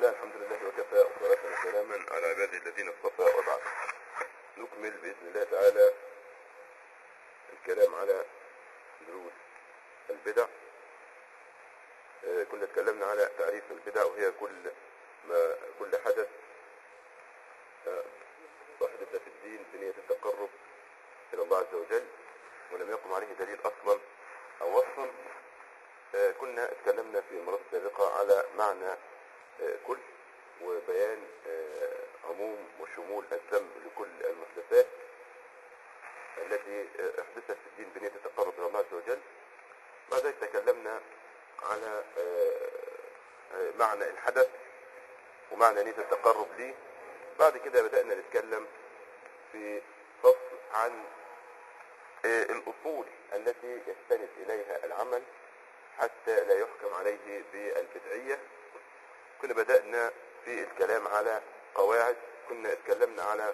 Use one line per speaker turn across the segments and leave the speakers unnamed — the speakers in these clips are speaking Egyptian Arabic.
الله الحمد لله وكفى وصلاة وسلاما على عباده الذين اصطفى وبعد نكمل بإذن الله تعالى الكلام على دروس البدع آه، كنا اتكلمنا على تعريف البدع وهي كل ما كل حدث آه، أحدث في الدين بنية التقرب إلى الله عز وجل ولم يقم عليه دليل أصلا أو وصفا آه، كنا اتكلمنا في المرات السابقة على معنى آه، كل وبيان آه، عموم وشمول الذنب لكل المحدثات التي آه، احدثت في الدين بنية التقرب الى الله عز وجل بعد ذلك تكلمنا على آه، آه، معنى الحدث ومعنى نية التقرب ليه بعد كده بدأنا نتكلم في فصل عن آه، الأصول التي يستند إليها العمل حتى لا يحكم عليه بالبدعية كنا بدأنا في الكلام على قواعد كنا اتكلمنا على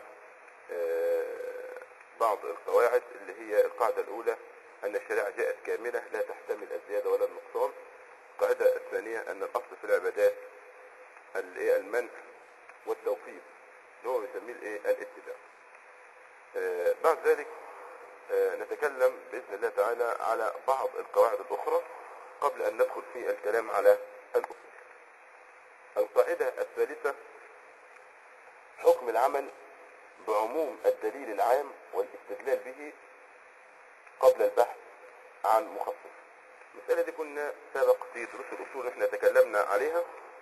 آه، بعض القواعد اللي هي القاعدة الأولى أن الشريعة جاءت كاملة لا تحتمل الزيادة ولا النقصان القاعدة الثانية أن الأصل في العبادات الإيه؟ المنع والتوقيف اللي هو بيسميه الإيه؟ الاتباع آه، بعد ذلك آه، نتكلم بإذن الله تعالى على بعض القواعد الأخرى قبل أن ندخل في الكلام على الأصول القاعدة الثالثة حكم العمل بعموم الدليل العام والاستدلال به قبل البحث عن مخصص المسألة دي كنا سبق في دروس الأصول احنا تكلمنا عليها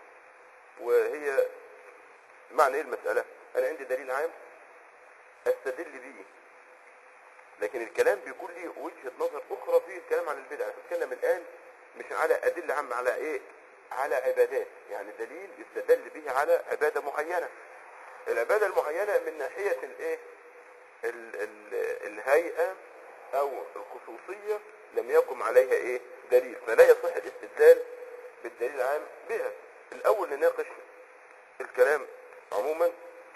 وهي معنى ايه المسألة انا عندي دليل عام استدل به لكن الكلام بيكون لي وجهة نظر اخرى في الكلام عن البدع انا بتكلم الان مش على ادلة عامة على ايه على عبادات يعني دليل يستدل به على عبادة معينة العبادة المعينة من ناحية الايه ال ال الهيئة او الخصوصية لم يقم عليها ايه دليل فلا يصح الاستدلال بالدليل العام بها الاول نناقش الكلام عموما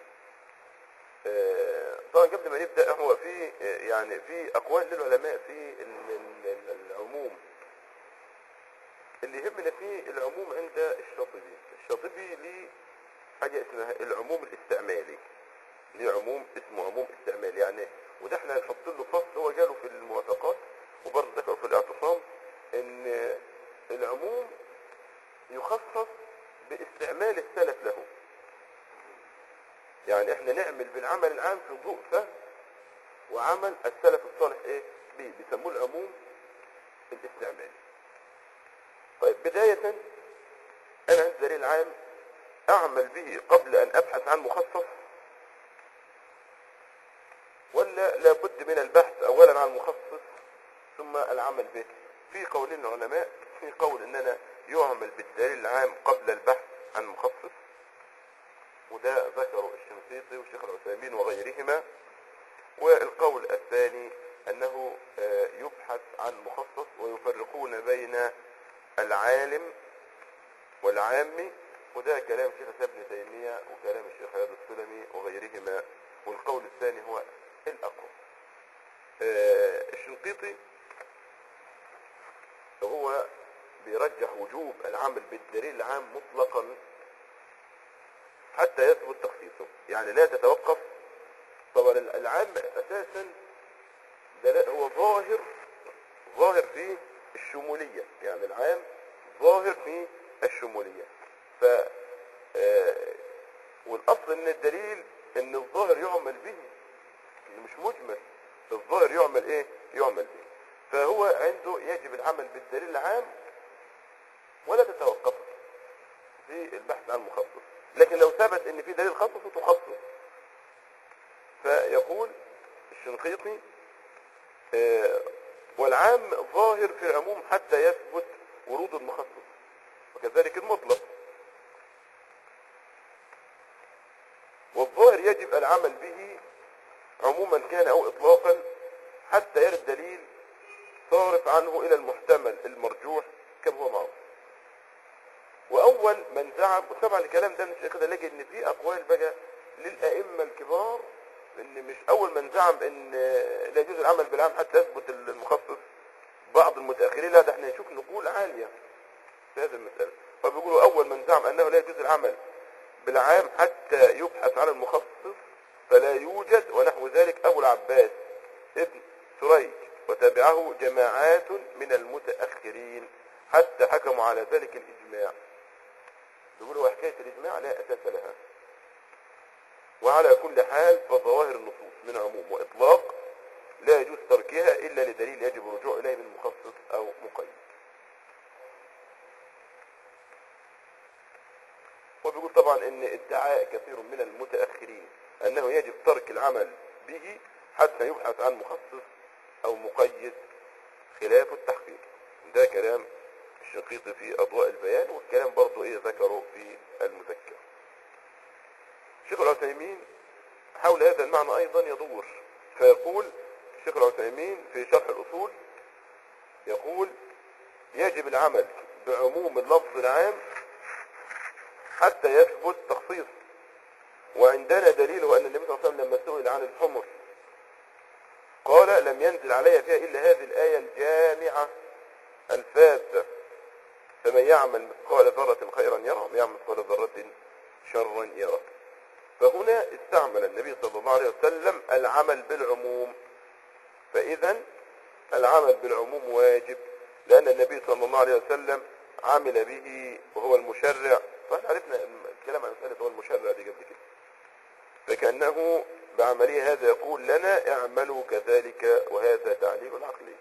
آه، طبعا قبل ما نبدا هو في آه، يعني في اقوال للعلماء في ال- ال- ال- العموم اللي يهمنا فيه العموم عند الشاطبي الشاطبي ليه حاجه اسمها العموم الاستعمالي ليه عموم اسمه عموم استعمالي يعني وده احنا هنحط له فصل هو جاله في الموافقات وبرضه ذكره في الاعتصام ان العموم يخصص باستعمال السلف له يعني احنا نعمل بالعمل العام في ضوء فهم وعمل السلف الصالح ايه بيه بيسموه العموم الاستعمالي طيب بداية انا عندي دليل عام اعمل به قبل ان ابحث عن مخصص ولا لابد من البحث اولا عن مخصص ثم العمل به في قولين العلماء في قول اننا يعمل بالدليل العام قبل البحث عن مخصص وده ذكره الشنقيطي والشيخ العثيمين وغيرهما والقول الثاني انه آه، يبحث عن مخصص ويفرقون بين العالم والعام وده كلام شيخ الاسلام ابن تيميه وكلام الشيخ عياض السلمي وغيرهما والقول الثاني هو الاقوى آه، الشنقيطي هو بيرجح وجوب العمل بالدليل العام مطلقا حتى يثبت تخصيصه يعني لا تتوقف طبعا العام اساسا ده لا- هو ظاهر ظاهر في الشمولية يعني العام ظاهر في الشمولية ف آه، والاصل ان الدليل ان الظاهر يعمل به إنه مش مجمل الظاهر يعمل ايه يعمل به فهو عنده يجب العمل بالدليل العام ولا تتوقف في البحث عن مخصص لكن لو ثبت ان في دليل خصص تخصص فيقول الشنقيطي آه، والعام ظاهر في العموم حتى يثبت ورود المخصص وكذلك المطلق والظاهر يجب العمل به عموما كان او اطلاقا حتى يرد دليل صارف عنه الى المحتمل المرجوح كما هو معروف واول من زعم وطبعا الكلام ده مش كده نجد ان في اقوال بقى للائمه الكبار ان مش اول من زعم ان لا يجوز العمل بالعام حتى يثبت المخصص بعض المتاخرين لا ده احنا نشوف نقول عاليه في هذه المساله فبيقولوا اول من زعم انه لا يجوز العمل بالعام حتى يبحث عن المخصص فلا يوجد ونحو ذلك أبو العباس ابن سريج وتبعه جماعات من المتأخرين حتى حكموا على ذلك الإجماع يقولوا حكاية الإجماع لا أساس لها وعلى كل حال فظواهر النصوص من عموم وإطلاق لا يجوز تركها إلا لدليل يجب الرجوع إليه من مخصص أو مقيد وبيقول طبعا ان ادعاء كثير من المتأخرين انه يجب ترك العمل به حتى يبحث عن مخصص او مقيد خلاف التحقيق ده كلام الشنقيطي في اضواء البيان والكلام برضو ايه ذكره في المذكر الشيخ العثيمين حول هذا المعنى ايضا يدور فيقول الشيخ العثيمين في شرح الاصول يقول يجب العمل بعموم اللفظ العام حتى يثبت تخصيص وعندنا دليل أن النبي صلى الله عليه وسلم لما سئل عن الحمر قال لم ينزل علي فيها إلا هذه الآية الجامعة الفاذة فمن يعمل مثقال ذرة خيرا يرى ومن يعمل مثقال ذرة شرا يرى فهنا استعمل النبي صلى الله عليه وسلم العمل بالعموم فإذا العمل بالعموم واجب لأن النبي صلى الله عليه وسلم عمل به وهو المشرع فاحنا عرفنا الكلام عن مسألة هو المشرع دي قبل كده فكأنه بعمله هذا يقول لنا اعملوا كذلك وهذا تعليل عقلي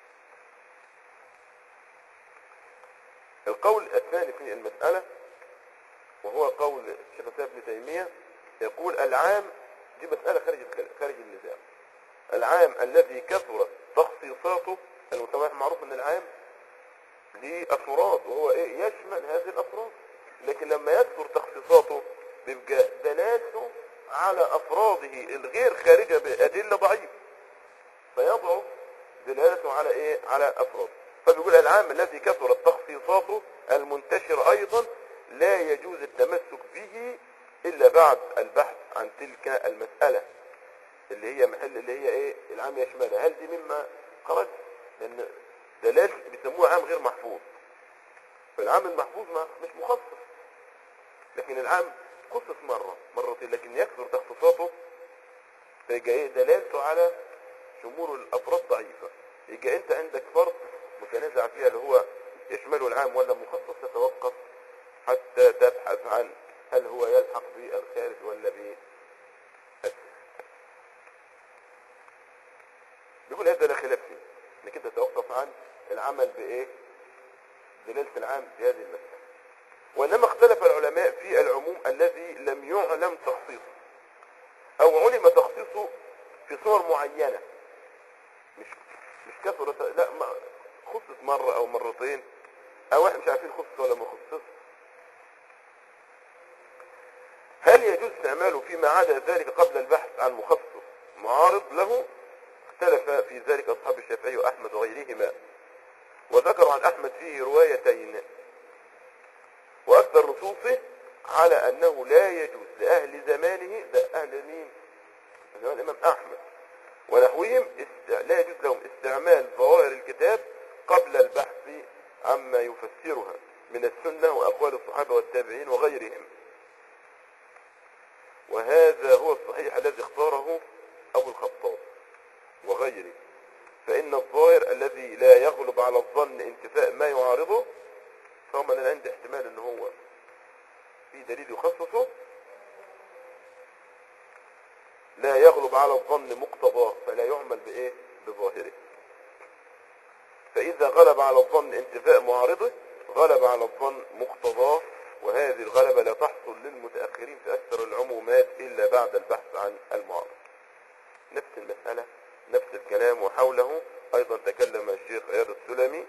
القول الثاني في المسألة وهو قول الشيخ الإسلام ابن تيمية يقول العام دي مسألة خارج خارج النزاع العام الذي كثرت تخصيصاته المتوافق معروف ان العام ليه افراد وهو ايه يشمل هذه الافراد لكن لما يكثر تخصيصاته بيبقى دلالته على افراده الغير خارجة بادلة ضعيفة فيضعف دلالته على ايه على افراده فبيقول العام الذي كثرت تخصيصاته المنتشر ايضا لا يجوز التمسك به الا بعد البحث عن تلك المسألة اللي هي محل اللي هي ايه العام يشملها هل دي مما خرج لان دلالة بيسموه عام غير محفوظ فالعام المحفوظ ما مش مخصص لكن العام خصص مرة مرتين لكن يكثر تخصيصاته فيجي ايه دلالته على شمول الافراد ضعيفة يجي انت عندك فرض متنازع فيها اللي هو يشمله العام ولا مخصص تتوقف حتى تبحث عن هل هو يلحق بالخارج ولا ب بيقول هذا لا خلاف فيه انك انت تتوقف عن العمل بايه دلالة العام في هذه المسألة وانما اختلف العلماء في العموم الذي لم يعلم تخصيصه او علم تخصيصه في صور معينة مش مش كثرة لا ما خصص مرة او مرتين او احنا مش عارفين خصص ولا ما خصص هل يجوز استعماله فيما عدا ذلك قبل البحث عن مخصص معارض له اختلف في ذلك اصحاب الشافعي واحمد وغيرهما وذكروا عن احمد فيه روايتين واكثر نصوصه على انه لا يجوز لاهل زمانه ده اهل مين زمان الامام احمد ونحوهم است... لا يجوز لهم استعمال ظواهر الكتاب قبل البحث عما يفسرها من السنة واقوال الصحابة والتابعين وغيرهم وهذا هو الصحيح الذي اختاره ابو الخطاب وغيره فإن الظاهر الذي لا يغلب على الظن انتفاء ما يعارضه فهو من عند احتمال ان هو في دليل يخصصه لا يغلب على الظن مقتضاه فلا يعمل بايه بظاهره فإذا غلب على الظن انتفاء معارضه غلب على الظن مقتضاه وهذه الغلبة لا تحصل للمتأخرين في أكثر العمومات إلا بعد البحث عن المعارض نفس المسألة نفس الكلام وحوله ايضا تكلم الشيخ اياد السلمي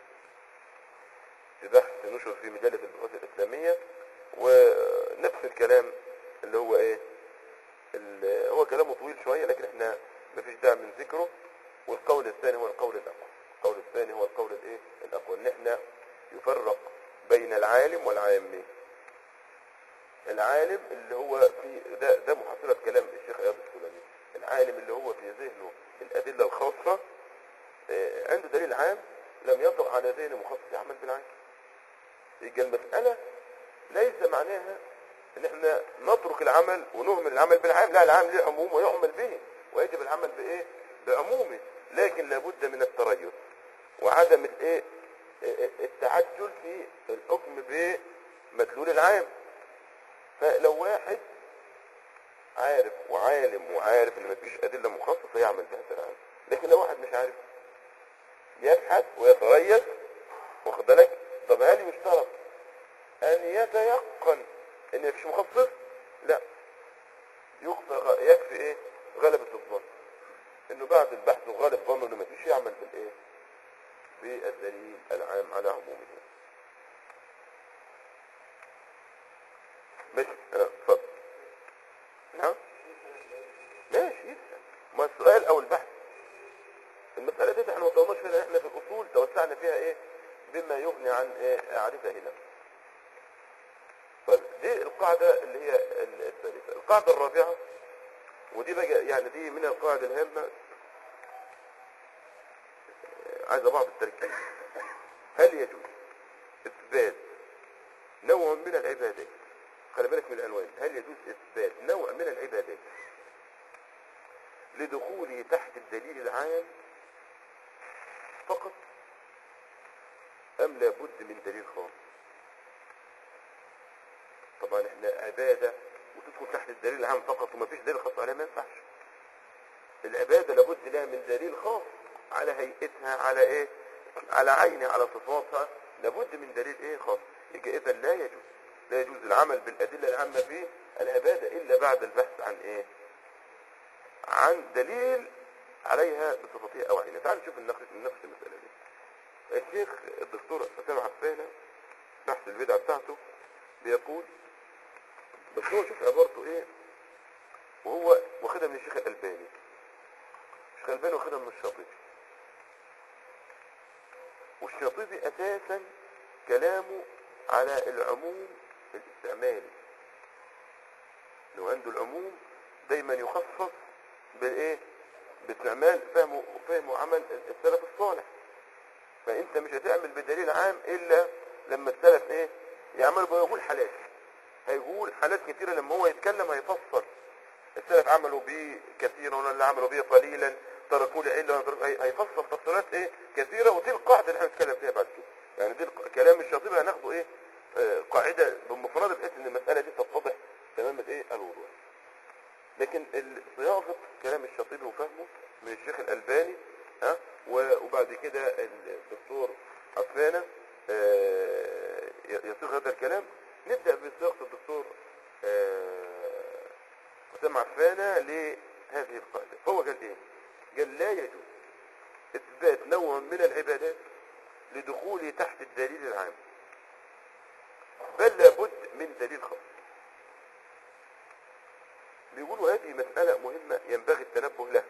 في بحث نشر في مجلة البحوث الاسلامية ونفس الكلام اللي هو ايه اللي هو كلامه طويل شوية لكن احنا مفيش داعي من ذكره والقول الثاني هو القول الاقوى القول الثاني هو القول الايه الاقوى ان احنا يفرق بين العالم والعامي العالم اللي هو في ده ده محصلة كلام الشيخ اياد السلمي العالم اللي هو في ذهنه الأدلة الخاصة آه، عنده دليل عام لم يطرأ على ذهن مخصص يعمل بالعام يبقى المسألة ليس معناها ان احنا نترك العمل ونهمل العمل بالعام لا العام له عموم ويعمل به ويجب العمل بايه بعمومه لكن لابد من التريث وعدم الايه التعجل في الحكم بمدلول العام فلو واحد عارف وعالم وعارف ان مفيش ادله مخصصه يعمل بهذا العام لكن لو واحد مش عارف يبحث ويتريث واخد بالك طب هل يشترط ان يتيقن ان مفيش مخصص لا يكفي يكفي ايه غلبة الظن انه بعد البحث وغالب ظنه انه مفيش يعمل بالايه بالدليل العام على عمومه ماشي انا اتفضل نعم ماشي يسأل ما السؤال او البحث المسألة دي احنا ما طولناش فيها احنا في الاصول توسعنا فيها ايه بما يغني عن ايه اعرفها هنا طيب دي القاعدة اللي هي الثالثة القاعدة الرابعة ودي بقى يعني دي من القواعد الهامة عايزة بعض التركيز هل يجوز اثبات نوع من العبادات خلي بالك من العنوان هل يجوز اثبات نوع من العبادات لدخوله تحت الدليل العام فقط ام لابد من دليل خاص طبعا احنا عبادة وتدخل تحت الدليل العام فقط وما فيش دليل خاص عليها ما ينفعش العبادة لابد لها من دليل خاص على هيئتها على ايه على عينها على صفاتها لابد من دليل ايه خاص يبقى اذا لا يجوز لا يجوز العمل بالادلة العامة في العبادة الا بعد البحث عن ايه عن دليل عليها بصفتها او عينها تعال نشوف النقش النقش المسألة دي الشيخ الدكتور حسام عفانة بحث البدعة بتاعته بيقول بس هو شوف عبارته ايه وهو واخدها من الشيخ الألباني الشيخ الألباني واخدها من الشاطبي والشاطبي أساسا كلامه على العموم الاستعمالي لو عنده العموم دايما يخصص بالايه باستعمال فهمه فهمه عمل السلف الصالح فانت مش هتعمل بدليل عام الا لما السلف ايه يعمل ويقول حالات هيقول حالات كثيرة لما هو يتكلم هيفسر السلف عملوا بيه كثيرا ولا اللي عملوا بيه قليلا تركوا لي عله هيفسر تفسيرات ايه كثيرة ودي القاعدة اللي احنا هنتكلم فيها بعد كده يعني دي الق- كلام الشاطبي هناخده ايه آه قاعدة بمفردة بحيث ان المسألة دي تتضح تمام ايه الوضوح لكن ال- صياغة كلام الشاطبي وفهمه من الشيخ الألباني ها و- وبعد كده الدكتور عفانة آه، يصيغ هذا الكلام نبدأ بصياغة الدكتور آه، حسام عفانة لهذه القاعدة هو قال ايه قال لا يجوز اثبات نوع من العبادات لدخوله تحت الدليل العام بل لابد من دليل خاص بيقولوا هذه مسألة مهمة ينبغي التنبه لها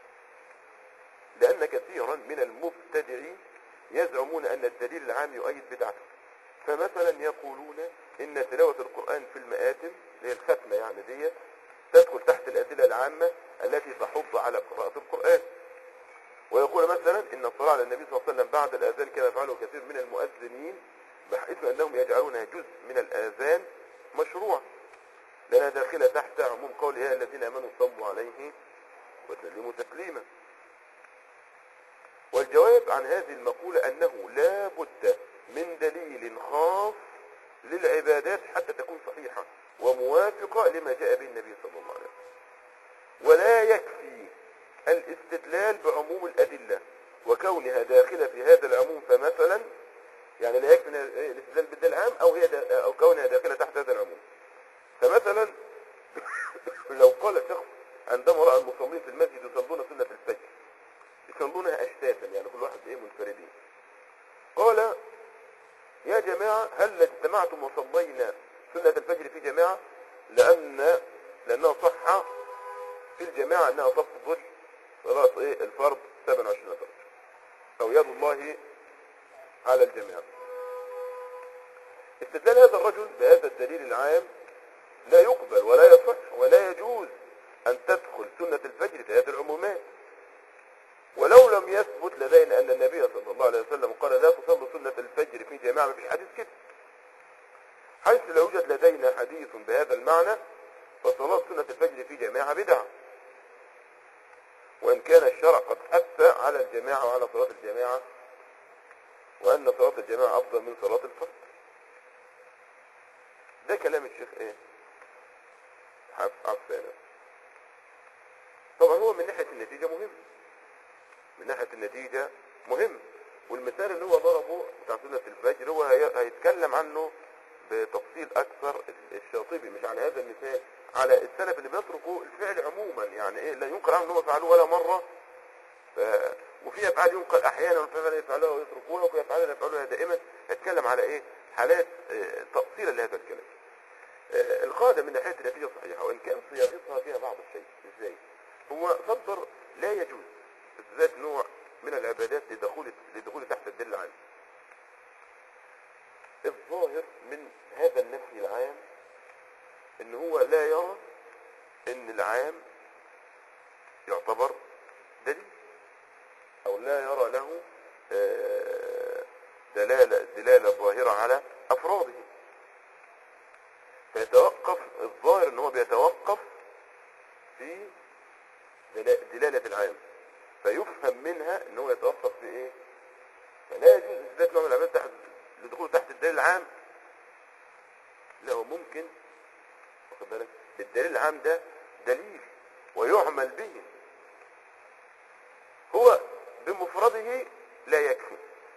لأن كثيرا من المبتدعين يزعمون أن الدليل العام يؤيد بدعته فمثلا يقولون إن تلاوة القرآن في المآتم اللي هي الختمة يعني ديت تدخل تحت الأدلة العامة التي تحض على قراءة القرآن ويقول مثلا إن الصلاة على النبي صلى الله عليه وسلم بعد الآذان كما يفعله كثير من المؤذنين بحيث أنهم يجعلونها جزء من الآذان مشروع لأنها داخلة تحت عموم قول يا الذين آمنوا صلوا عليه وسلموا تسليما والجواب عن هذه المقولة أنه لا بد من دليل خاص للعبادات حتى تكون صحيحة وموافقة لما جاء به النبي صلى الله عليه وسلم ولا يكفي الاستدلال بعموم الأدلة وكونها داخلة في هذا العموم فمثلا يعني لا يكفي الاستدلال بالدليل العام أو هي دا أو كونها داخلة تحت هذا العموم فمثلا لو قال شخص عندما رأى المصلين في المسجد يصلون سنة الفجر يصلونها أشتاتا يعني كل واحد ايه منفردين قال يا جماعة هل اجتمعتم وصلينا سنة الفجر في جماعة لأن لأنها صح في الجماعة أنها تفضل صلاة ايه الفرض 27 درجة أو يد الله على الجميع استدلال هذا الرجل بهذا الدليل العام لا يقبل ولا يصح ولا يجوز أن تدخل سنة الفجر في هذه العمومات ولو لم يثبت لدينا أن النبي صلى الله عليه وسلم قال لا تصلوا سنة الفجر في جماعة مفيش حديث كده حيث لا يوجد لدينا حديث بهذا المعنى فصلاة سنة الفجر في جماعة بدعة وإن كان الشرع قد حث على الجماعة وعلى صلاة الجماعة وأن صلاة الجماعة أفضل من صلاة الفرد ده كلام الشيخ إيه عفانة طبعا هو من ناحية النتيجة مهم من ناحية النتيجة مهم والمثال اللي هو ضربه بتاع سنة الفجر هو هي- هيتكلم عنه بتفصيل أكثر الشاطبي مش على هذا المثال على السلف اللي بيتركوا الفعل عموما يعني إيه لا ينكر عنهم ان هم فعلوه ولا مرة ف... وفي أفعال ينكر أحيانا وفي أفعال يفعلوها ويتركوها وفي أفعال يفعلوها دائما هتكلم على إيه حالات آه، تأصيلا لهذا الكلام آه، القاعدة من ناحية النتيجة صحيحة وإن كان صياغتها فيها بعض الشيء إزاي هو صدر لا يجوز إثبات نوع من العبادات لدخول لدخول تحت الدل العام الظاهر من هذا النفي العام ان هو لا يرى ان العام يعتبر دليل او لا يرى له آه، دلالة دلالة ظاهرة على افراده فيتوقف الظاهر ان هو بيتوقف في دلا- دلالة العام فيفهم منها ان هو يتوقف في ايه فلا يجوز اثبات نوع من العبادات تحت لدخول تحت الدليل العام لا هو ممكن واخد بالك الدليل العام ده دليل ويعمل به هو بمفرده لا يكفي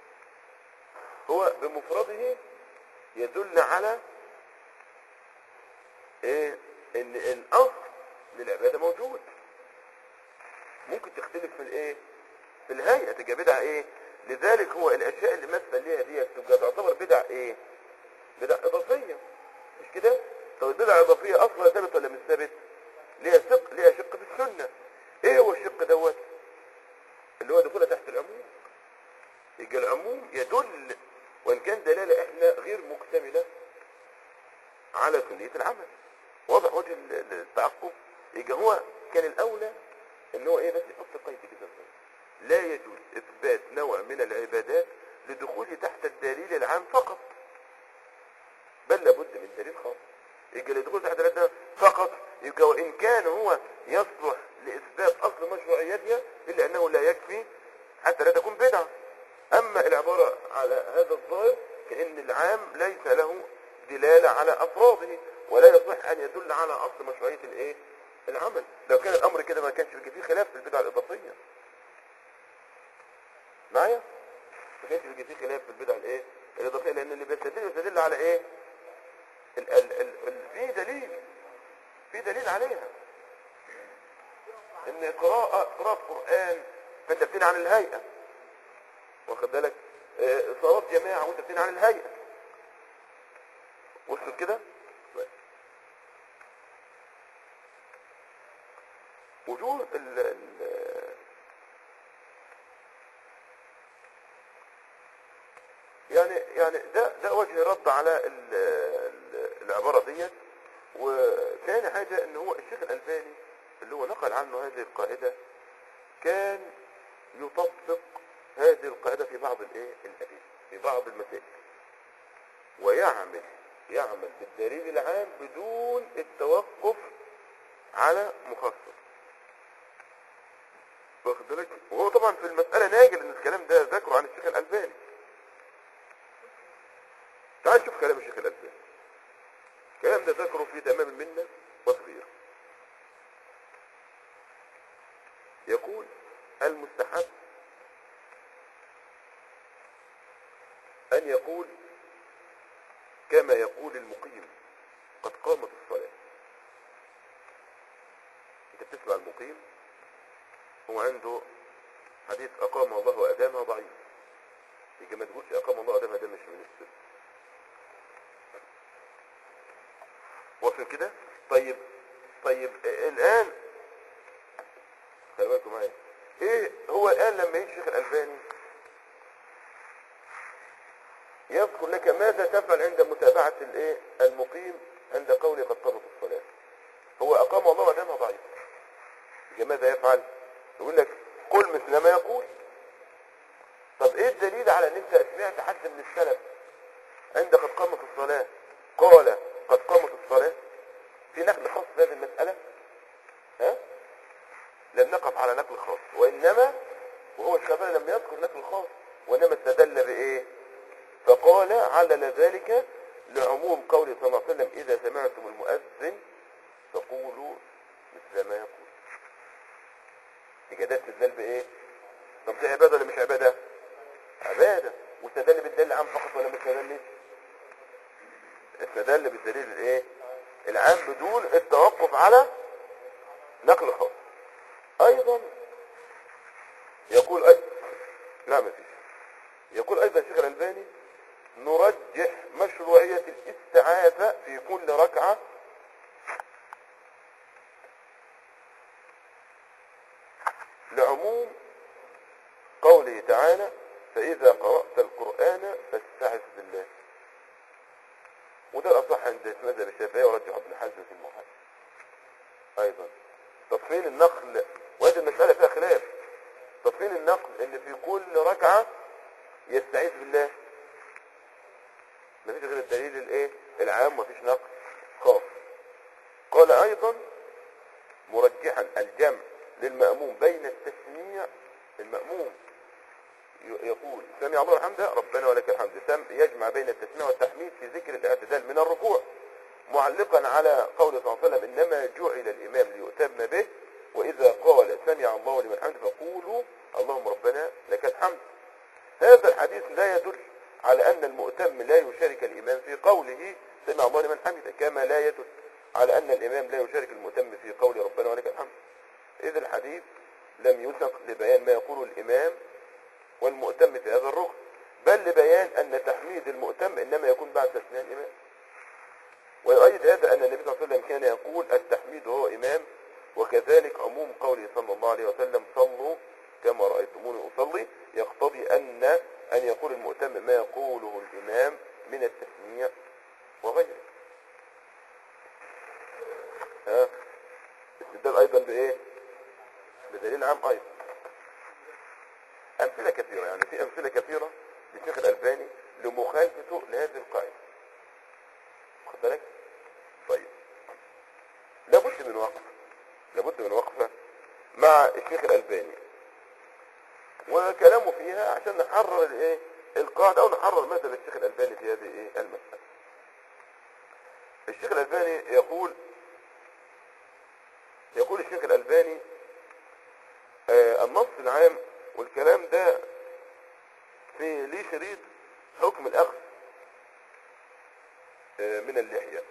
هو بمفرده يدل على ايه ان الاصل للعباده موجود ممكن تختلف في الايه في الهيئه تبقى بدعه ايه لذلك هو الاشياء اللي مثل ليها دي تبقى تعتبر بدع ايه بدع اضافيه مش كده طب البدع الاضافيه اصلا ثابت ولا مش ثابت ليها شق ليها شق في السنه ايه هو الشق دوت اللي هو دخولها تحت العموم يبقى العموم يدل وان كان دلاله احنا غير مكتمله على سنيه العمل واضح وجه ال- ال- التعقب يبقى هو كان الاولى ان هو ايه بس يحط قيد كده لا يجوز اثبات نوع من العبادات لدخوله تحت الدليل العام فقط بل لابد من دليل خاص يبقى لدخول تحت الدليل ده فقط يبقى وان كان هو يصلح لاثبات اصل مشروعيتها الا انه لا يكفي حتى لا تكون بدعه اما العباره على هذا الظاهر كان العام ليس له دلاله على افراده ولا يصح ان يدل على اصل مشروعيه الايه العمل لو كان الامر كده ما كانش يبقى فيه خلاف في البدع الاضافيه معايا ما كانش يبقى فيه خلاف في البدع الايه الاضافيه لان اللي بيستدل يستدل على ايه ال ال ال ال في دليل في دليل عليها ان قراءة قراءة قرآن فانت بتنهي عن الهيئة واخد بالك آه، صلاة جماعة وانت بتنهي عن الهيئة وصلت كده طيب. وجود ال ال يعني يعني ده ده وجه رد على ال ال العبارة ديت وثاني حاجة ان هو الشيخ الألباني اللي هو نقل عنه هذه القاعدة كان يطبق هذه القاعدة في بعض الايه الأدلة في بعض المسائل ويعمل يعمل بالدليل العام بدون التوقف على مخصص واخد بالك وهو طبعا في المسألة ناجل ان الكلام ده ذكره عن الشيخ الألباني تعال شوف كلام الشيخ الألباني الكلام ده ذكره في تمام المنة وصغير يقول المستحب أن يقول كما يقول المقيم قد قامت الصلاة انت بتسمع المقيم هو عنده حديث أقام الله وأدامها ضعيف يجي ما تقولش أقام الله وأدامها ده مش من السنة واصل كده طيب طيب آه، الآن خلي بالكم معايا ايه هو الآن لما يجي الشيخ الألباني يذكر لك ماذا تفعل عند متابعة الايه المقيم عند قوله قد قامت الصلاة هو أقام الله ودامها ضعيف يبقى ماذا يفعل يقول لك قل مثل ما يقول طب ايه الدليل على ان انت سمعت حد من السلف عند قد قامت الصلاة قال على نقل خاص وانما وهو الشافعي لم يذكر نقل خاص وانما استدل بايه فقال علل ذلك لعموم قوله صلى الله عليه وسلم اذا سمعتم المؤذن فقولوا مثل ما يقول يبقى ده استدلال بايه طب دي عباده ولا مش عباده عباده واستدل بالدليل العام فقط ولا مش استدل استدل بالدليل الايه العام بدون التوقف على نقل خاص ايضا يقول أي... لا ما فيش يقول ايضا الشيخ الالباني نرجح مشروعية الاستعاذة في كل ركعة لعموم قوله تعالى فإذا قرأت القرآن فاستعذ بالله وده الأصح عند مذهب الشافعية ورجح ابن حزم في المحل أيضا تطفيل النقل وهذه المسألة فيها خلاف تطفيل النقل ان في كل ركعة يستعيذ بالله مفيش غير الدليل الايه العام مفيش نقل خاص قال ايضا مرجحا الجمع للمأموم بين التسميع المأموم ي- يقول سمع الله الحمد ربنا ولك الحمد سم يجمع بين التسميع والتحميد في ذكر الاعتدال من الركوع معلقا على قول صلى الله عليه وسلم انما جعل الامام ليؤتم به واذا قال سمع الله لمن حمده فقولوا اللهم ربنا لك الحمد هذا الحديث لا يدل على ان المؤتم لا يشارك الامام في قوله سمع الله لمن حمده كما لا يدل على ان الامام لا يشارك المؤتم في قول ربنا ولك الحمد اذ الحديث لم يسق لبيان ما يقوله الامام والمؤتم في هذا الركن بل لبيان ان تحميد المؤتم انما يكون بعد تسميع الامام ويؤيد هذا أن النبي صلى الله عليه وسلم كان يقول التحميد هو إمام وكذلك عموم قوله صلى الله عليه وسلم صلوا كما رأيتموني أصلي يقتضي أن أن يقول المؤتم ما يقوله الإمام من التسميع وغيره ها استدلال أيضا بإيه بدليل عام أيضا أمثلة كثيرة يعني في أمثلة كثيرة للشيخ الألباني لمخالفته لهذه القاعدة واخد بالك طيب لابد من وقفه لابد من وقفه مع الشيخ الالباني وكلامه فيها عشان نحرر الايه القاعده او نحرر مذهب الشيخ الالباني في هذه ايه المساله الشيخ الالباني يقول يقول الشيخ الالباني آه النص العام والكلام ده في ليه شريط حكم الاخذ من اللحية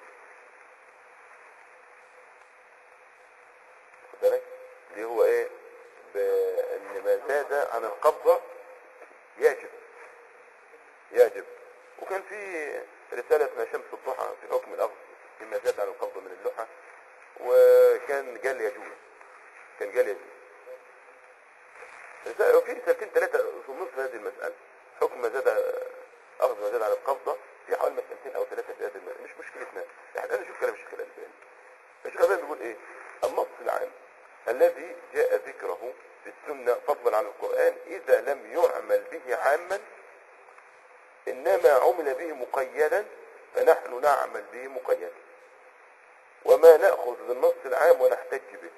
خد بالك اللي هو ايه بان ما زاد عن القبضة يجب يجب وكان في رسالة اسمها شمس الضحى في حكم الأخذ فيما زاد عن القبضة من اللحى وكان قال يجوز كان قال يجوز رسالة وفي رسالتين ثلاثة في نصف هذه المسألة حكم ما زاد أخذ ما زاد عن القبضة في حوالي مسألتين أو ثلاثة في هذه المسألة مش مشكلتنا احنا الآن نشوف كلام الشيخ الألباني الشيخ الألباني بيقول إيه النص العام الذي جاء ذكره في السنة فضلا عن القرآن إذا لم يعمل به عاما إنما عمل به مقيدا فنحن نعمل به مقيدا وما نأخذ بالنص العام ونحتج به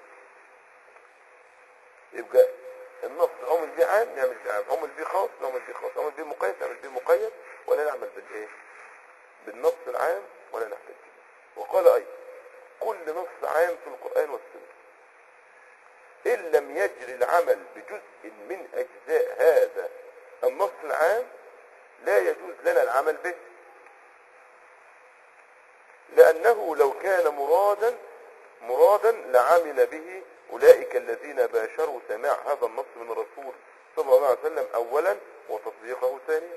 يبقى النص عمل به عام نعمل به عام عمل به خاص نعمل به خاص عمل به مقيد نعمل به مقيد ولا نعمل بالايه بالنص العام ولا نحتج به وقال ايضا كل نص عام في القرآن والسنة إن لم يجري العمل بجزء من أجزاء هذا النص العام لا يجوز لنا العمل به لأنه لو كان مرادا مرادا لعمل به أولئك الذين باشروا سماع هذا النص من الرسول صلى الله عليه وسلم أولا وتصديقه ثانيا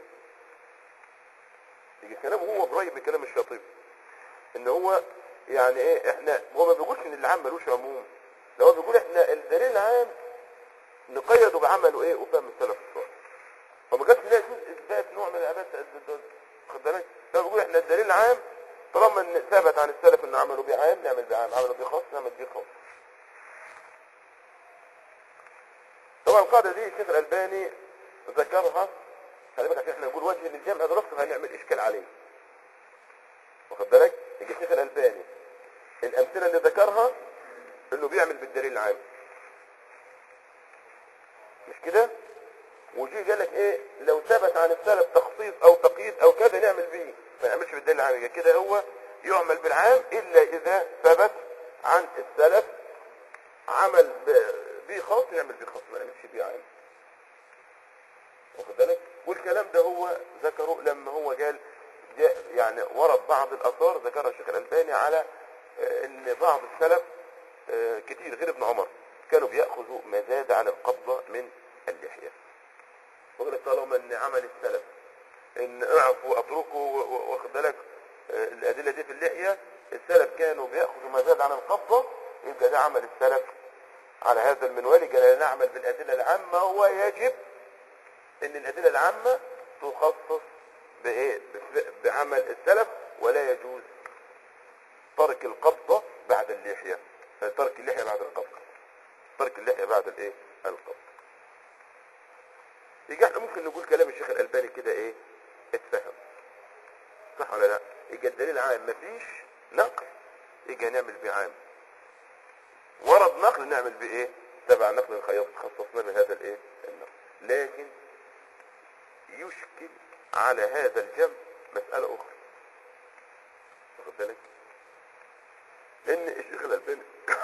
يجي كلامه هو قريب من كلام الشاطبي ان هو يعني ايه احنا هو ما بيقولش ان العام ملوش عموم ده هو بيقول احنا الدليل العام نقيده بعمله ايه وفهم السلف الصالح فما جاتش لا يجوز اثبات نوع من العبادة خد بالك ده بيقول احنا الدليل العام طالما ان ثبت عن السلف ان عملوا بيه عام نعمل بيه عام عملوا بيه خاص نعمل بيه خاص طبعا القاعده دي الشيخ الالباني ذكرها خلي بالك عشان احنا نقول وجه للجمع ده نفسه هنعمل اشكال عليه واخد بالك يجي الشيخ الالباني الامثله اللي ذكرها انه بيعمل بالدليل العام كده وجي قال لك ايه لو ثبت عن السلف تخصيص او تقييد او كذا نعمل به ما نعملش بالدليل العام يبقى كده هو يعمل بالعام الا اذا ثبت عن السلف عمل ب- به خاص نعمل به خاص ما نعملش به عام واخد بالك والكلام ده هو ذكره لما هو قال جاء يعني ورد بعض الاثار ذكرها الشيخ الالباني على آه، ان بعض السلف آه، كتير غير ابن عمر كانوا بياخذوا ما زاد عن القبضه من اللحيه ويقول لك طالما ان عمل السلف ان اعفوا اتركوا و- و- واخد بالك آه، الادله دي في اللحيه السلف كانوا بياخذوا ما زاد عن القبضه يبقى ده عمل السلف على هذا المنوال قال نعمل بالادله العامه ويجب ان الادله العامه تخصص بايه بف- بعمل السلف ولا يجوز ترك القبضه بعد اللحيه ترك اللحيه بعد القبضه ترك اللحيه بعد الايه القبضه يجي احنا ممكن نقول كلام الشيخ الالباني كده ايه اتفهم صح ولا لا يجي الدليل عام مفيش نقل يجي نعمل بيه عام ورد نقل نعمل بيه ايه تبع نقل الخياط خصصنا بهذا الايه النقل لكن يشكل على هذا الجمع مسألة أخرى واخد بالك إن الشيخ الألباني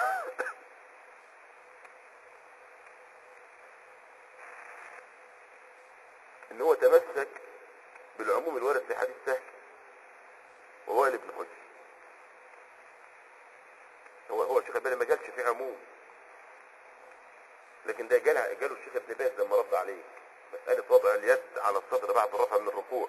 إن هو تمسك بالعموم الوارد في حديث سهل وهو ابن حجر هو هو الشيخ الألباني ما جالش في عموم لكن ده جال جاله الشيخ ابن باز لما رد عليه مسألة وضع اليد على الصدر بعد الرفع من الركوع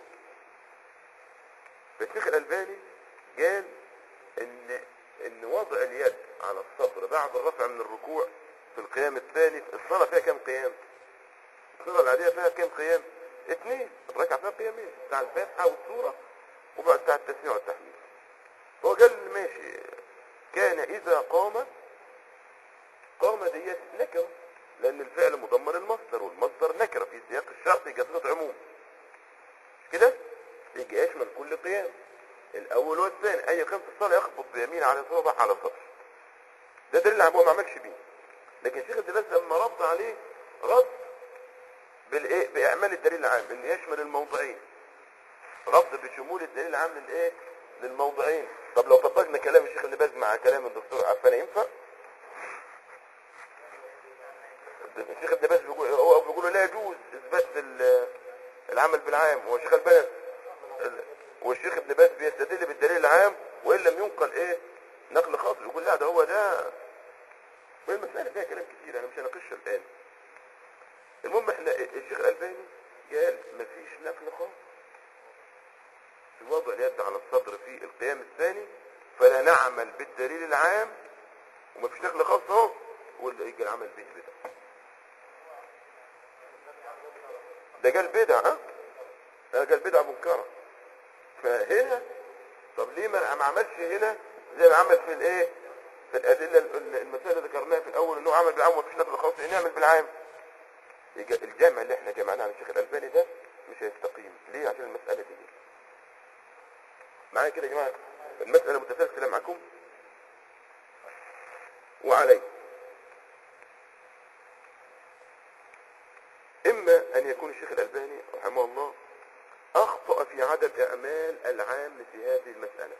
فالشيخ الألباني قال إن إن وضع اليد على الصدر بعد الرفع من الركوع في القيام الثاني الصلاة فيها كم قيام؟ الصلاة العادية فيها كم قيام؟ اثنين الركعة فيها قيامين بتاع الفاتحة والسورة وبعد بتاع التسميع والتحميد هو قال ماشي كان إذا قام قام ديت نكرة لأن الفعل مضمن المصدر والمصدر نكرة في سياق الشرط يجي صيغة عموم مش كده؟ يجي يشمل كل قيام الأول والثاني أي قيام في الصلاة يخبط بيمين على يسار وضع على صدر ده دليل عام هو ما عملش بيه لكن شيخ الدلاس لما رد عليه رد بالايه باعمال الدليل العام ان يشمل الموضعين رد بشمول الدليل العام للايه للموضعين طب لو طبقنا كلام الشيخ ابن باز مع كلام الدكتور عفان ينفع الشيخ ابن باز بيقول هو بيقول لا يجوز اثبات ال- العمل بالعام هو الشيخ الباز والشيخ ابن باز بيستدل بالدليل العام وان لم ينقل ايه نقل خاص يقول لا ده هو ده والمسألة فيها كلام كتير انا مش هناقشها الان المهم احنا الشيخ الالباني قال مفيش نقل خاص في وضع اليد على الصدر في القيام الثاني فلا نعمل بالدليل العام ومفيش نقل خاص اهو واللي يجي العمل به بدعه ده قال بدعه ها ده قال بدعه منكره فهنا طب ليه ما ما عملش هنا زي ما عمل في الايه في الادله ال- المسائل اللي ذكرناها في الاول انه عمل بالعام ومفيش نقل خاص نعمل بالعام يجي الجامع اللي احنا جمعناه عن الشيخ الالباني ده مش هيستقيم ليه عشان المساله دي معايا كده يا جماعه المساله متسلسله معكم وعليه اما ان يكون الشيخ الالباني رحمه الله اخطا في عدد اعمال العام في هذه المساله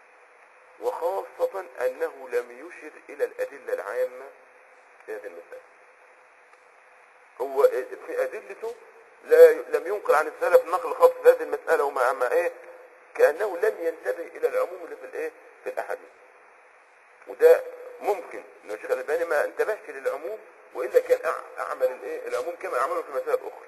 وخاصه انه لم يشر الى الادله العامه في هذه المساله هو في ادلته لا لم ينقل عن السلف نقل خاص في هذه المساله ومع ما ايه كانه لم ينتبه الى العموم اللي في الايه في الاحاديث وده ممكن ان الشيخ الالباني ما انتبهش للعموم والا كان أع- اعمل الايه العموم كما عمله في مسائل اخرى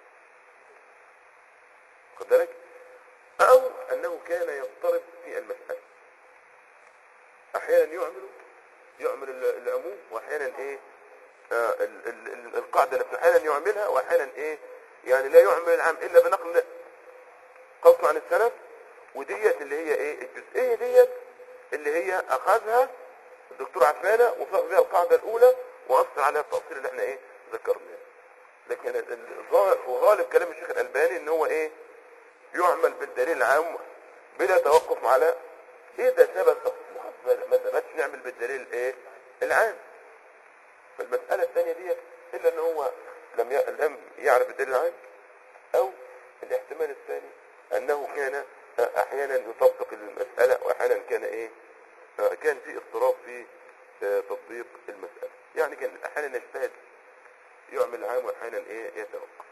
خد بالك او انه كان يضطرب في المساله احيانا يعمل يعمل ال- العموم واحيانا ايه آه ال- ال- ال- القاعده اللي احيانا يعملها واحيانا ايه يعني لا يعمل العام الا بنقل قص عن السلف وديت اللي هي ايه الجزئيه ديت اللي هي اخذها الدكتور عفانه وفق بها القاعده الاولى واثر عليها التاصيل اللي احنا ايه ذكرناه لكن الظاهر وغالب كلام الشيخ الالباني ان هو ايه يعمل بالدليل العام بلا توقف على اذا ثبت تخصيص ما ثبتش نعمل بالدليل ايه العام فالمسألة الثانية ديت إلا إن هو لم ي... لم يعرف الدليل العام او الاحتمال الثاني انه كان احيانا يطبق المسألة واحيانا كان ايه آه، كان في اضطراب في آه، تطبيق المسألة يعني كان احيانا يجتهد يعمل العام واحيانا ايه يتوقف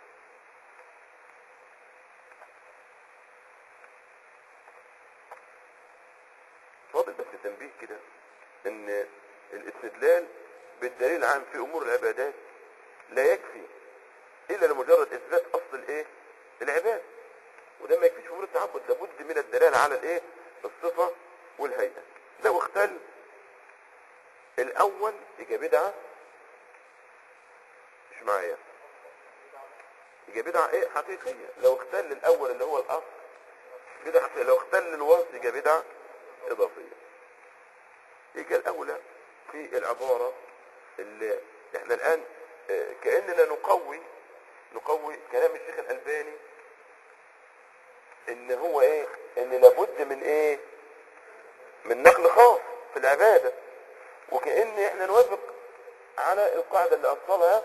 فاضل بس تنبيه كده ان الاستدلال بالدليل العام في امور العبادات لا يكفي الا لمجرد اثبات اصل الايه العباده وده ما يكفيش في امور التعبد لابد من الدلاله على الايه الصفه والهيئه لو اختل الاول يبقى بدعه مش معايا يبقى بدعه ايه حقيقيه لو اختل الاول اللي هو الاصل بدعه حقيقية. لو اختل الوصف يبقى بدعه اضافيه يبقى الاولى في العباره اللي احنا الان آه، كاننا نقوي نقوي كلام الشيخ الالباني ان هو ايه ان لابد من ايه من نقل خاص في العباده وكأن احنا نوافق على القاعده اللي اصلها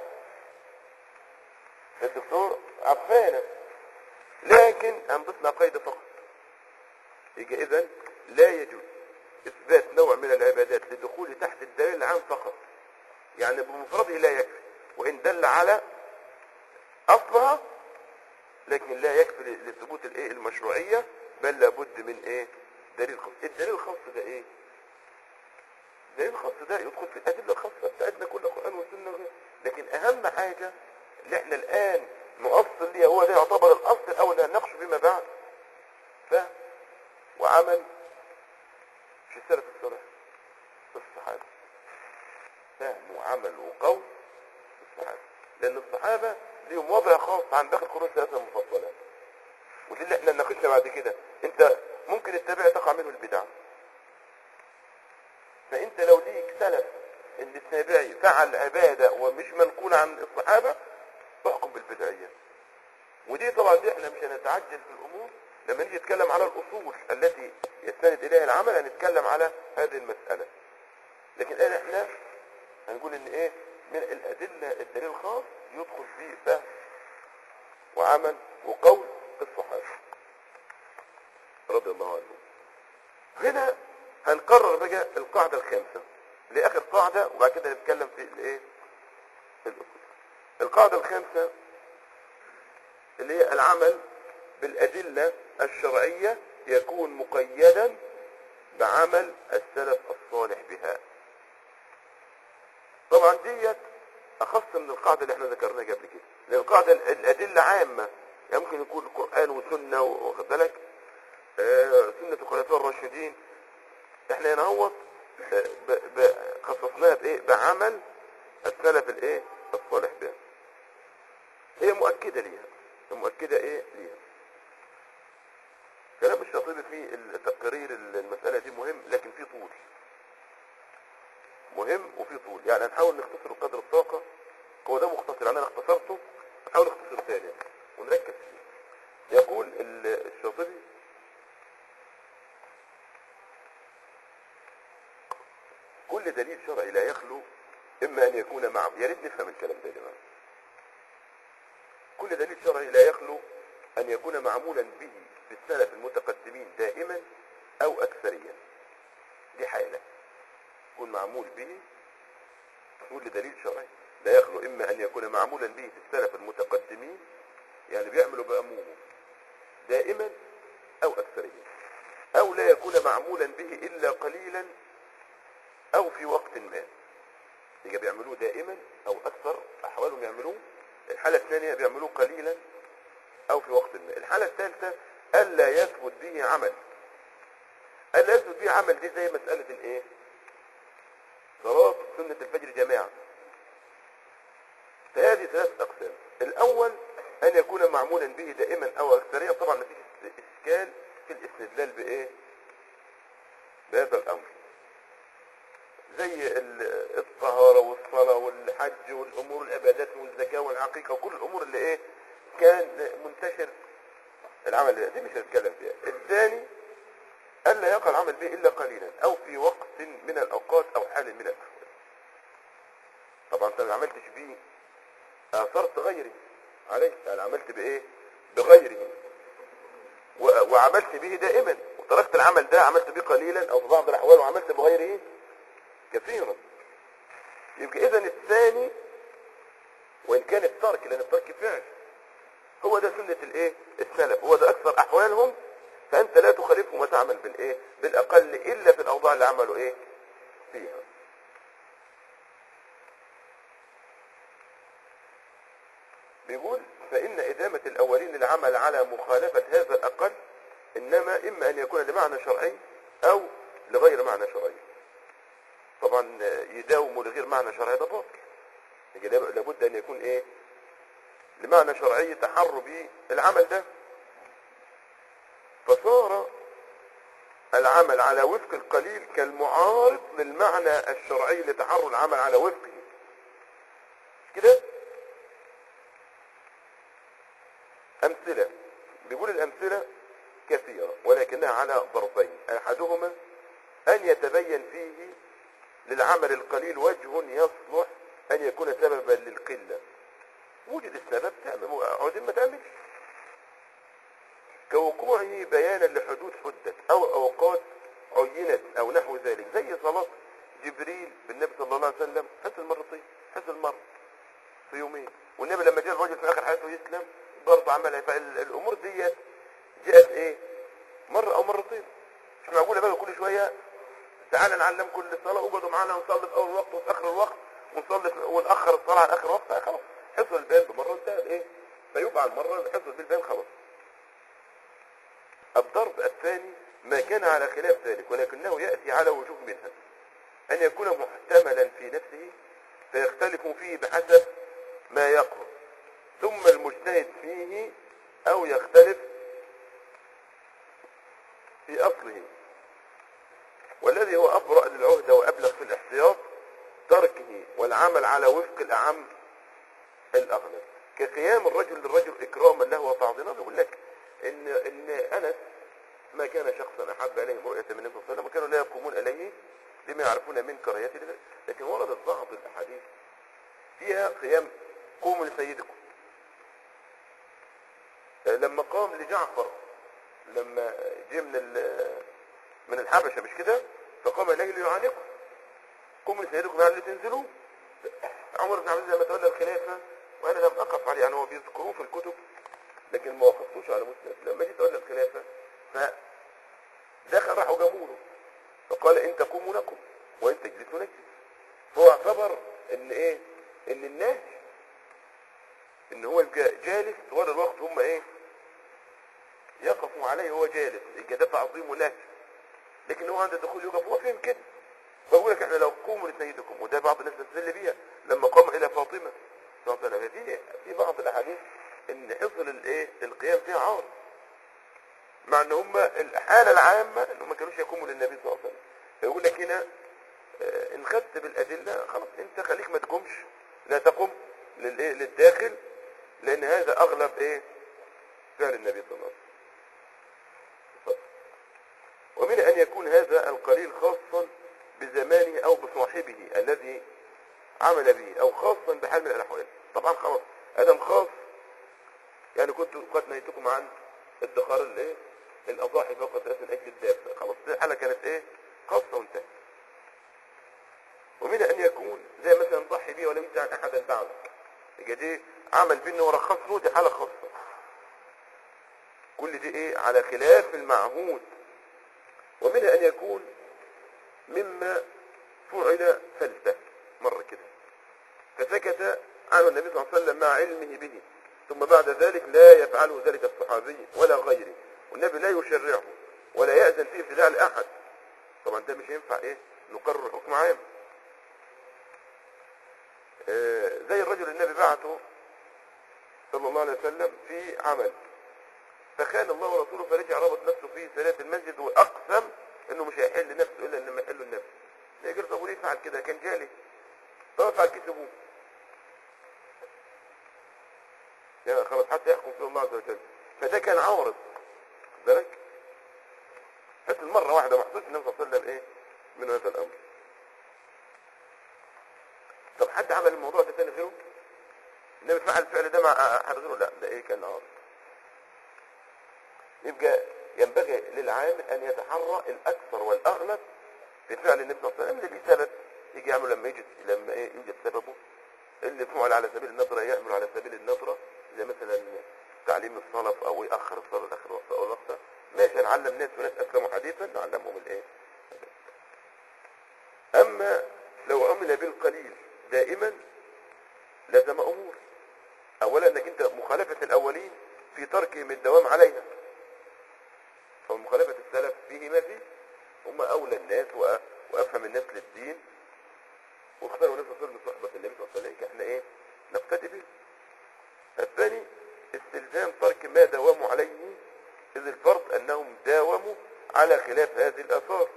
الدكتور عفانه لكن انبسنا قيد فقط يبقى اذا لا يجوز اثبات نوع من العبادات لدخول تحت الدليل العام فقط يعني بمفرده لا يكفي وان دل على اصلها لكن لا يكفي لثبوت الايه المشروعيه بل لابد من ايه دليل خاص الدليل الخاص ده ايه الدليل الخاص ده يدخل في الادله الخاصه بتاعتنا كل قران وسنه وغيره لكن اهم حاجه اللي احنا الان نؤصل ليها هو ده يعتبر الاصل الاول اللي هنناقشه فيما بعد فهم وعمل في السلف الصالح الصحابه فهم وعمل وقول الصحابه لان الصحابه ليهم وضع خاص عن باقي القرون الثلاثه المفضله ودي اللي احنا نناقشها بعد كده انت ممكن التابع تقع منه البدع فانت لو ليك سلف ان التابعي فعل عباده ومش منقوله عن الصحابه احكم بالبدعيه ودي طبعا دي احنا مش هنتعجل في الامور لما نيجي نتكلم على الاصول التي يستند اليها العمل هنتكلم على هذه المساله لكن الان احنا هنقول ان ايه من الادله الدليل الخاص يدخل فيه فهم وعمل وقول الصحابه رضي الله عنهم هنا هنقرر بقى القاعده الخامسه لاخر قاعده وبعد كده نتكلم في الايه في الاصول القاعده الخامسه اللي هي العمل بالادله الشرعيه يكون مقيدا بعمل السلف الصالح بها طبعا ديت اخص من القاعده اللي احنا ذكرناها قبل كده لان القاعده الادله عامه يعني ممكن يكون القران وسنه واخد بالك آه، سنه الخلفاء الراشدين احنا هنا خصصناها بايه بعمل السلف الايه الصالح بها هي مؤكده ليها مؤكده ايه ليها كلام الشاطبي في التقرير المساله دي مهم لكن في طول مهم وفي طول يعني هنحاول نختصر قدر الطاقة هو ده مختصر يعني انا اختصرته نحاول نختصر ثاني ونركز فيه يقول ال- الشاطبي كل دليل شرعي لا يخلو اما ان يكون مع يا ريت نفهم الكلام ده يا جماعه كل دليل شرعي لا يخلو ان يكون معمولا به في السلف المتقدمين دائما او اكثريا دي حاله يكون معمول به كل دليل شرعي لا يخلو اما ان يكون معمولا به في السلف المتقدمين يعني بيعملوا بأمومه دائما او اكثريا او لا يكون معمولا به الا قليلا او في وقت ما يبقى بيعملوه دائما او اكثر احوالهم يعملوه الحالة الثانية بيعملوه قليلا او في وقت ما الحالة الثالثة الا يثبت به عمل الا يثبت به عمل دي زي مسألة الايه صلاة سنة الفجر جماعة فهذه ثلاث أقسام الأول أن يكون معمولا به دائما أو أكثريا طبعا ما فيش إشكال في الاستدلال بإيه بهذا الأمر زي ال- الطهارة والصلاة والحج والأمور العبادات والزكاة والعقيقة وكل الأمور اللي إيه كان منتشر العمل ده. دي مش هنتكلم فيها الثاني ألا يقع العمل به إلا قليلا أو في وقت من الأوقات أو حال من الأحوال طبعا أنت ما عملتش بيه اثرت غيري عليه انا عملت بايه بغيره و- وعملت به دائما وتركت العمل ده عملت به قليلا او في بعض الاحوال وعملت بغيره كثيرا يبقى اذا الثاني وان كان الترك لان الترك فعل هو ده سنة الايه السلف هو ده اكثر احوالهم فانت لا تخالفهم وتعمل بالايه بالاقل الا في الاوضاع اللي عملوا ايه فيها بيقول فإن إدامة الأولين العمل على مخالفة هذا الأقل إنما إما أن يكون لمعنى شرعي أو لغير معنى شرعي طبعا يداوموا لغير معنى شرعي ده باطل يجي لاب- لابد أن يكون إيه لمعنى شرعي تحر به العمل ده فصار العمل على وفق القليل كالمعارض للمعنى الشرعي لتحر العمل على وفقه كده أمثلة بيقول الأمثلة كثيرة ولكنها على ضربين أحدهما أن يتبين فيه للعمل القليل وجه يصلح أن يكون سببا للقلة وجد السبب تعمل عودين ما تعملش كوقوعه بيانا لحدود حدت أو أوقات عينت أو نحو ذلك زي صلاة جبريل بالنبي صلى الله عليه وسلم حصل مرتين حصل مرة في يومين والنبي لما جاء الرجل في اخر حياته يسلم برضه عملها فالامور ديت جاءت ايه مره او مرتين مش معقوله بقى كل شويه تعالى نعلم كل صلاه اقعدوا معانا نصلي في اول وقت وفي اخر الوقت ونصلي في- ونأخر الصلاه عن اخر وقت خلاص حصل البيان بمره انتهى ايه فيفعل مره حصل بالبيان خلاص الضرب الثاني ما كان على خلاف ذلك ولكنه يأتي على وجوه منها أن يكون محتملا في نفسه فيختلف فيه بحسب ما يقرب ثم المجتهد فيه أو يختلف في أصله والذي هو أبرأ للعهدة وأبلغ في الاحتياط تركه والعمل على وفق الأعم الأغلب كقيام الرجل للرجل إكراما له وتعظيما يقول لك إن إن أنس ما كان شخصا أحب عليهم رؤية من النبي صلى الله عليه وسلم وكانوا لا يقومون عليه بما يعرفون من كراهيته لذلك. لكن وردت بعض الأحاديث فيها قيام قوموا لسيدكم آه، لما قام لجعفر لما جه من ال- من الحبشة مش كده فقام إليه ليعانقه قوموا لسيدكم يعني لتنزلوه عمر بن عبد العزيز لما تولى الخلافة وأنا لم أقف عليه يعني هو بيذكروه في الكتب لكن ما وقفتوش على مسند لما جه تولى الخلافة فدخل راحوا جابوه فقال إن تقوموا لكم وإن تجلسوا نجلس فهو اعتبر إن إيه إن النهج إن هو يبقى جالس طوال الوقت هم إيه يقفوا عليه هو جالس يبقى ده تعظيم له لكن هو عند الدخول يقف هو فين كده فأقول لك احنا لو قوموا لسيدكم وده بعض الناس تستدل بيها لما قام الى فاطمه صلى الله عليه وسلم في في بعض الاحاديث ان حصل الايه القيام فيها عار مع ان هم الحاله العامه ان هم ما كانوش يقوموا للنبي صلى الله عليه وسلم فيقول لك هنا آه، ان خدت بالادله خلاص انت خليك ما تقومش لا تقم للايه للداخل لان هذا اغلب ايه فعل النبي صلى الله عليه وسلم اتفضل. ومن أن يكون هذا القليل خاصا بزمانه أو بصاحبه الذي عمل به أو خاصا بحال من الأحوال طبعا خلاص أدم خاص يعني كنت قد نهيتكم عن ادخار الايه الأضاحي فقط ثلاث من أجل الدابة خلاص دي حالة كانت إيه خاصة وانتهت ومن أن يكون زي مثلا ضحي به ولم يجعل أحدا بعدك يبقى دي عمل بينه ورخص له دي حالة خاصة كل دي ايه على خلاف المعهود ومنها ان يكون مما فعل فلسة مرة كده فسكت عنه النبي صلى الله عليه وسلم مع علمه به ثم بعد ذلك لا يفعله ذلك الصحابي ولا غيره والنبي لا يشرعه ولا يأذن فيه ابتداء لأحد طبعا ده مش ينفع ايه نقرر حكم عام آه، زي الرجل النبي بعته صلى الله عليه وسلم في عمل فخان الله ورسوله فرجع ربط نفسه في صلاة المسجد واقسم انه مش هيحل نفسه الا لما يحل النفس يقول طب وليه فعل كده كان جالي طب فعل كده ابوه يا خلاص حتى يحكم فيه الله عز وجل فده كان عارض خد بالك بس المرة واحدة محسوس النبي صلى الله عليه وسلم ايه من هذا الامر طب حد عمل الموضوع ده تاني غيره النبي فعل الفعل ده مع أحد غيره لا ده إيه كان عارض يبقى ينبغي للعامل أن يتحرى الأكثر والأغلب في فعل النبي صلى الله عليه وسلم اللي ليه سبب يجي يعمل لما يجي لما إيه يوجد سببه اللي فعل على سبيل النظرة يعمل على سبيل النظرة زي مثلا تعليم الصلف أو يأخر الصلاة لآخر وقت أو وقت ماشي نعلم ناس وناس أسلموا حديثا نعلمهم الإيه أما لو عمل بالقليل دائما لازم أمور أولا أنك أنت مخالفة الأولين في تركهم الدوام عليها فمخالفة السلف فيه ما فيه هم أولى الناس وأ- وأفهم الناس للدين واختاروا الناس صلى صحبة النبي صلى الله عليه وسلم احنا ايه نقتدي به الثاني استلزام ترك ما داوموا عليه إذ الفرض أنهم داوموا على خلاف هذه الآثار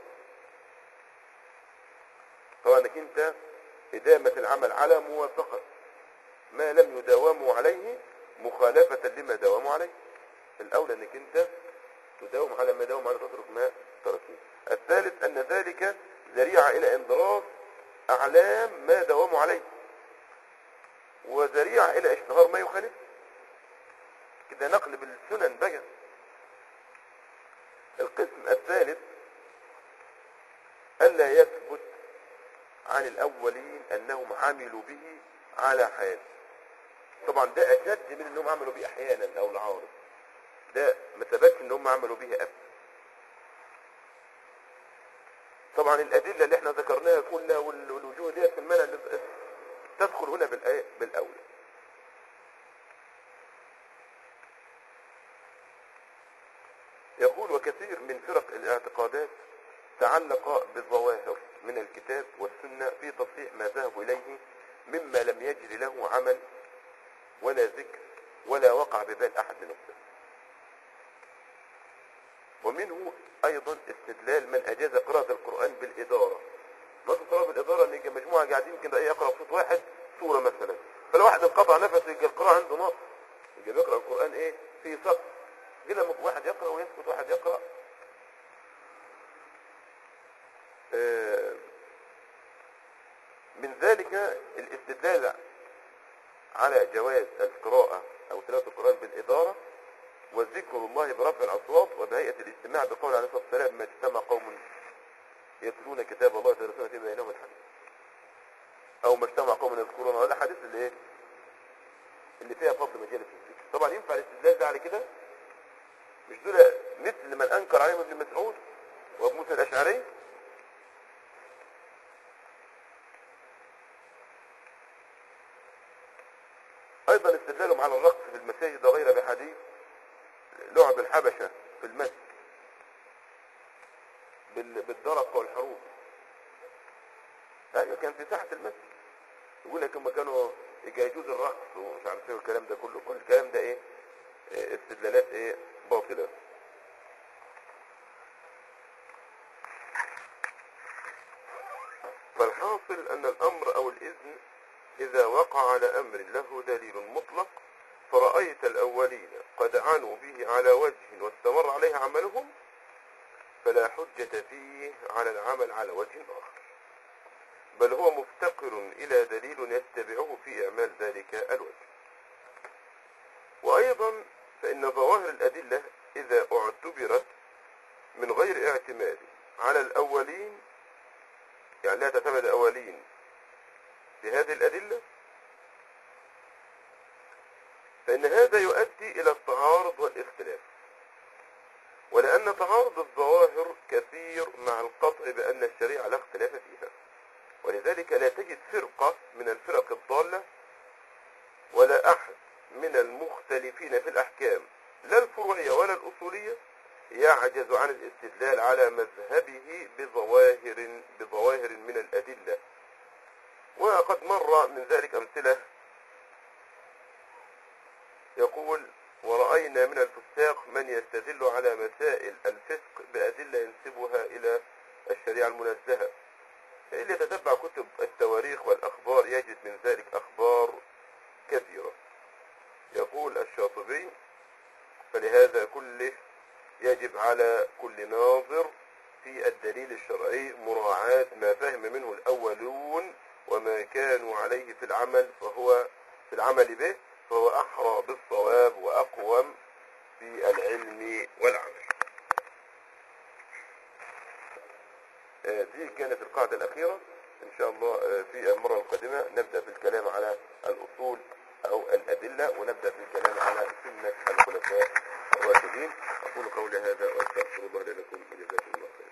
طبعا انك انت إدامة العمل على موافقة ما لم يداوموا عليه مخالفة لما داوموا عليه الأولى انك انت تداوم على ما داوم على تترك ما تركه الثالث أن ذلك ذريعة إلى انضراس أعلام ما داوموا عليه وذريعة إلى اشتهار ما يخالف كده نقلب السنن بقى القسم الثالث ألا يثبت عن الأولين أنهم عملوا به على حال طبعا ده أشد من أنهم عملوا به أحيانا أو العارض ده ما ثبتش أنهم عملوا به أبدا طبعا الأدلة اللي احنا ذكرناها كلها وال- والوجوه ديت في المنع اللي- تدخل هنا بالآية بالأولى يقول وكثير من فرق الاعتقادات تعلق بالظواهر من الكتاب والسنة في تصحيح ما ذهبوا إليه مما لم يجري له عمل ولا ذكر ولا وقع ببال أحد من السنة ومنه أيضا استدلال من أجاز قراءة القرآن بالإدارة مثلا قراءة بالإدارة إن يجي مجموعة قاعدين كده إيه يقرأ صوت واحد سورة مثلا فلو واحد انقطع نفسه يجي القراءة عنده نص يجي بيقرأ القرآن إيه في سقف جه لما واحد يقرأ ويسكت واحد يقرأ آه، من ذلك الاستدلال على جواز القراءة أو تلاوة القرآن بالإدارة وذكر الله برفع الأصوات وبهيئة الاستماع بقول عليه الصلاة والسلام ما اجتمع قوم يتلون كتاب الله ويدرسون فيما بينهم الحديث أو ما اجتمع قوم يذكرون هذا الحديث اللي إيه؟ اللي فيها فضل مجالس الذكر طبعا ينفع الاستدلال ده على كده مش دول مثل من أنكر عليهم ابن مسعود وابو موسى الأشعري ايضا استدلالهم على الرقص في المساجد غير بحديث لعب الحبشة في المسجد بال- بالدرق والحروب ايوه كان في ساحة المسجد يقول لك هم كانوا يجوز الرقص ومش عارف ايه والكلام ده كله كل الكلام ده ايه إيه استدلالات ايه باطلة فالحاصل ان الامر او الاذن اذا وقع على امر له دليل مطلق فرأيت الاولين قد عنوا به على وجه واستمر عليه عملهم فلا حجة فيه على العمل على وجه اخر بل هو مفتقر الى دليل يتبعه في اعمال ذلك الوجه وايضا فان ظواهر الادلة اذا اعتبرت من غير اعتماد على الاولين يعني لا تعتمد الاولين بهذه الادلة فان هذا يؤدي الى التعارض والاختلاف ولان تعارض الظواهر كثير مع القطع بان الشريعة لا اختلاف فيها ولذلك لا تجد فرقة من الفرق الضالة ولا أحد من المختلفين في الأحكام لا الفروعية ولا الأصولية يعجز عن الاستدلال على مذهبه بظواهر بظواهر من الأدلة وقد مر من ذلك أمثلة يقول ورأينا من الفساق من يستدل على مسائل الفسق بأدلة ينسبها إلى الشريعة المنزهة اللي يتتبع كتب التواريخ والأخبار يجد من ذلك أخبار كثيرة يقول الشاطبي فلهذا كله يجب على كل ناظر في الدليل الشرعي مراعاة ما فهم منه الأولون وما كانوا عليه في العمل فهو في العمل به فهو أحرى بالصواب وأقوم في العلم والعمل آه، دي كانت القاعدة الأخيرة إن شاء الله آه، في المرة القادمة نبدأ في الكلام على الأصول أو الأدلة ونبدأ في الكلام على سنة الخلفاء الراشدين أقول قولي هذا وأستغفر الله لي لكم وجزاكم الله خيرا